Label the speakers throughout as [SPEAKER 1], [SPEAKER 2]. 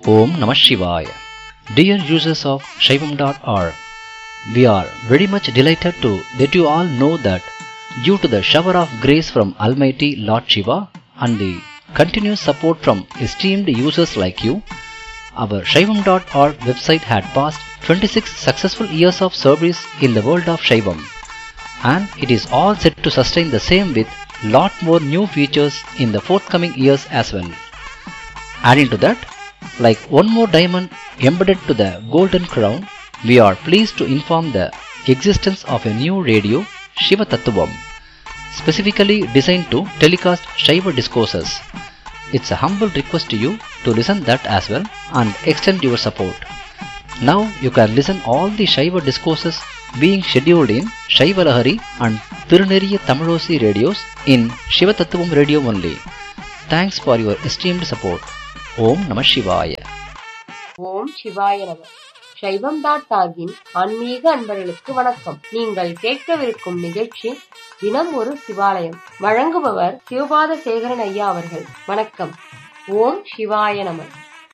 [SPEAKER 1] Om Namah Shivaya. Dear users of Shaivam.org, we are very much delighted to let you all know that due to the shower of grace from Almighty Lord Shiva and the continuous support from esteemed users like you, our Shaivam.org website had passed 26 successful years of service in the world of Shaivam and it is all set to sustain the same with lot more new features in the forthcoming years as well. Adding to that, like one more diamond embedded to the golden crown, we are pleased to inform the existence of a new radio, Shiva Tattvam, specifically designed to telecast Shiva discourses. It's a humble request to you to listen that as well and extend your support. Now you can listen all the Shiva discourses being scheduled in Shiva Lahari and Tiruneriya Tamilosi radios in Shiva Tattvam radio only. Thanks for your esteemed support. ஓம் நம சிவாய
[SPEAKER 2] ஓம் சிவாய நம சைவம் dot டாகின் ஆன்மீக அன்பர்களுக்கு வணக்கம் நீங்கள் கேட்கவிருக்கும் நிகழ்ச்சி தினம் ஒரு சிவாலயம் வழங்குபவர் சிவபாத சேகரன் ஐயா அவர்கள் வணக்கம் ஓம் சிவாய நம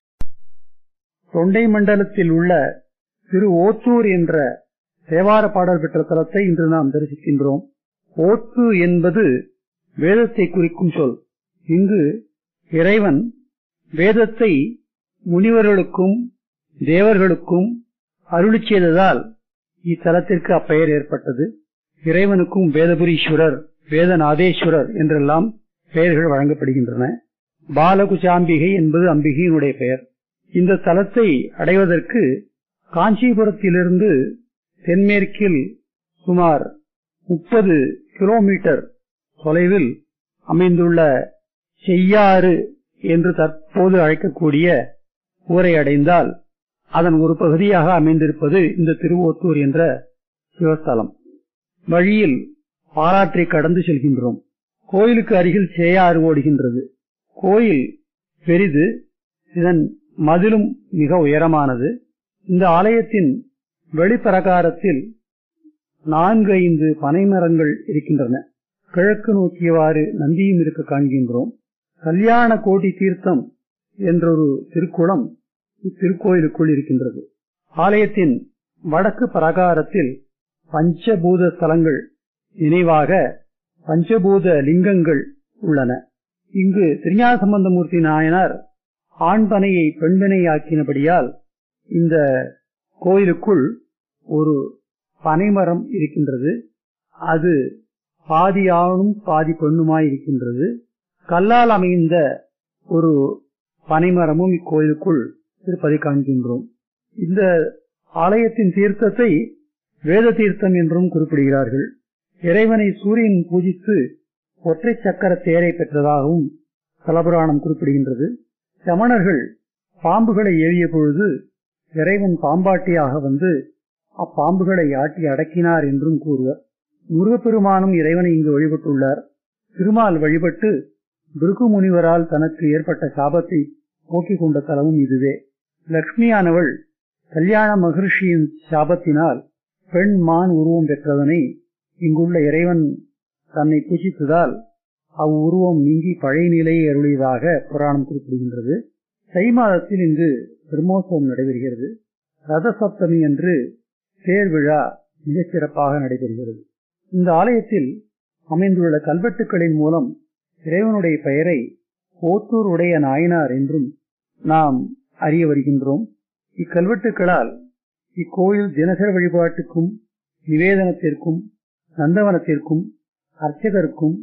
[SPEAKER 3] தொண்டை மண்டலத்தில் உள்ள திரு ஓத்தூர் என்ற தேவார பாடல் பெற்ற தலத்தை இன்று நாம் தரிசிக்கின்றோம் ஓத்து என்பது வேதத்தை குறிக்கும் சொல் இங்கு இறைவன் வேதத்தை முனிவர்களுக்கும் தேவர்களுக்கும் அருளி செய்ததால் இத்தலத்திற்கு அப்பெயர் ஏற்பட்டது இறைவனுக்கும் வேதபுரீஸ்வரர் வேதநாதேஸ்வரர் என்றெல்லாம் பெயர்கள் வழங்கப்படுகின்றன பாலகுசாம்பிகை என்பது அம்பிகையினுடைய பெயர் இந்த தலத்தை அடைவதற்கு காஞ்சிபுரத்திலிருந்து தென்மேற்கில் சுமார் முப்பது கிலோமீட்டர் தொலைவில் அமைந்துள்ள செய்யாறு என்று தற்போது அழைக்கக்கூடிய ஊரை அடைந்தால் அதன் ஒரு பகுதியாக அமைந்திருப்பது இந்த திருவோத்தூர் என்ற சிவஸ்தலம் வழியில் பாராற்றை கடந்து செல்கின்றோம் கோயிலுக்கு அருகில் சேயாறு ஓடுகின்றது கோயில் பெரிது இதன் மதிலும் மிக உயரமானது இந்த ஆலயத்தின் வெளிப்பிரகாரத்தில் நான்கு ஐந்து பனைமரங்கள் இருக்கின்றன கிழக்கு நோக்கியவாறு நந்தியும் இருக்க காண்கின்றோம் கல்யாண கோடி தீர்த்தம் என்றொரு திருக்குளம் இத்திருக்கோயிலுக்குள் இருக்கின்றது ஆலயத்தின் வடக்கு பிரகாரத்தில் பஞ்சபூத ஸ்தலங்கள் நினைவாக பஞ்சபூத லிங்கங்கள் உள்ளன இங்கு திருஞான சம்பந்தமூர்த்தி நாயனார் ஆண்பனையை பெண்பனையாக்கினபடியால் இந்த கோயிலுக்குள் ஒரு பனைமரம் இருக்கின்றது அது பாதி ஆணும் பாதி பெண்ணுமாய் இருக்கின்றது கல்லால் அமைந்த ஒரு பனைமரமும் இக்கோயிலுக்குள் இருப்பதை காண்கின்றோம் இந்த ஆலயத்தின் தீர்த்தத்தை வேத தீர்த்தம் என்றும் குறிப்பிடுகிறார்கள் இறைவனை சூரியன் பூஜித்து ஒற்றை சக்கர தேரை பெற்றதாகவும் தலபுராணம் குறிப்பிடுகின்றது சமணர்கள் பாம்புகளை ஏவிய பொழுது இறைவன் பாம்பாட்டியாக வந்து அப்பாம்புகளை ஆட்டி அடக்கினார் என்றும் கூறுவர் முருகப்பெருமானும் இறைவனை இங்கு வழிபட்டுள்ளார் திருமால் வழிபட்டு பிருகு முனிவரால் தனக்கு ஏற்பட்ட சாபத்தை போக்கிக் கொண்ட தலமும் இதுவே லக்ஷ்மியானவள் கல்யாண மகிழ்ச்சியின் சாபத்தினால் பெண் மான் உருவம் பெற்றதனை இங்குள்ள இறைவன் தன்னை பூசித்ததால் அவ்வுருவம் நீங்கி பழைய நிலையை அருளியதாக புராணம் குறிப்பிடுகின்றது தை மாதத்தில் இங்கு பிரம்மோற்சவம் நடைபெறுகிறது ரத சப்தமி என்று தேர் விழா மிகச் சிறப்பாக நடைபெறுகிறது இந்த ஆலயத்தில் அமைந்துள்ள கல்வெட்டுக்களின் மூலம் இறைவனுடைய பெயரை ஓத்தூர் உடைய நாயனார் என்றும் நாம் அறிய வருகின்றோம் இக்கல்வெட்டுக்களால் இக்கோயில் தினசரி வழிபாட்டுக்கும் நிவேதனத்திற்கும் நந்தவனத்திற்கும் அர்ச்சகருக்கும்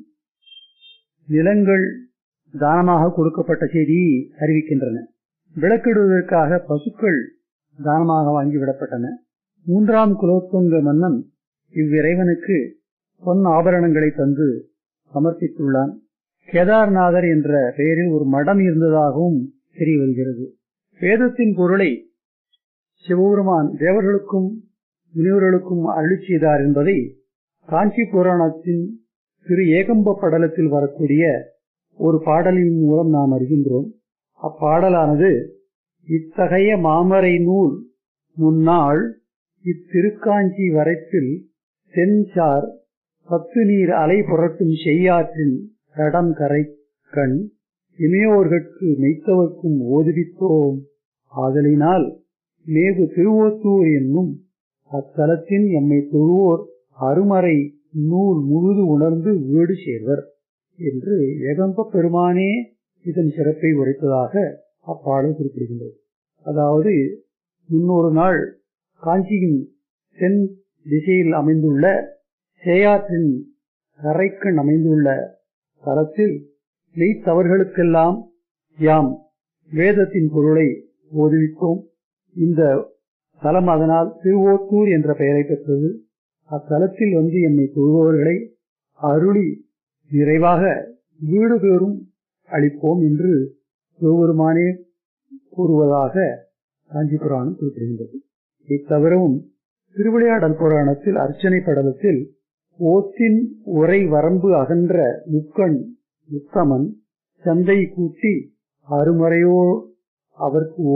[SPEAKER 3] நிலங்கள் தானமாக கொடுக்கப்பட்ட செய்தியை அறிவிக்கின்றன விளக்கிடுவதற்காக பசுக்கள் தானமாக வாங்கி விடப்பட்டன மூன்றாம் குலோத்துங்க மன்னன் இவ்விறைவனுக்கு பொன் ஆபரணங்களை தந்து சமர்ப்பித்துள்ளான் கேதார்நாதர் என்ற பெயரில் ஒரு மடம் இருந்ததாகவும் தெரிய வருகிறது வேதத்தின் பொருளை சிவபெருமான் தேவர்களுக்கும் முனிவர்களுக்கும் அருளி செய்தார் என்பதை காஞ்சி புராணத்தின் திரு ஏகம்ப படலத்தில் வரக்கூடிய ஒரு பாடலின் மூலம் நாம் அறிகின்றோம் அப்பாடலானது இத்தகைய மாமரை நூல் முன்னாள் இத்திருக்காஞ்சி வரைப்பில் தென்சார் பத்து நீர் அலை புரட்டும் செய்யாற்றின் கடம் கரை கண் இமையோர்கட்கு மெய்த்தவர்க்கும் ஓதுவித்தோம் ஆதலினால் மேவு திருவோத்தூர் என்னும் அத்தலத்தின் எம்மை தொழுவோர் அருமறை நூல் முழுது உணர்ந்து வீடு சேர்வர் என்று ஏகம்ப பெருமானே இதன் சிறப்பை உரைத்ததாக அப்பாடல் குறிப்பிடுகின்றது அதாவது முன்னொரு நாள் காஞ்சியின் தென் திசையில் அமைந்துள்ள சேயாற்றின் கரைக்கண் அமைந்துள்ள தலத்தில் மெய்த்தவர்களுக்கெல்லாம் யாம் வேதத்தின் பொருளை ஓதுவித்தோம் இந்த தலம் அதனால் திருவோத்தூர் என்ற பெயரை பெற்றது அத்தலத்தில் வந்து என்னை தொழுபவர்களை அருளி நிறைவாக வீடு பேரும் அளிப்போம் என்று சிவபெருமானே கூறுவதாக காஞ்சி புராணம் குறிப்பிடுகின்றது இத்தவிரவும் திருவிளையாடல் புராணத்தில் அர்ச்சனை படலத்தில் ஓத்தின் உரை வரம்பு அகன்ற முக்கண் உத்தமன் சந்தை கூட்டி அருமறையோ அவர்க்கு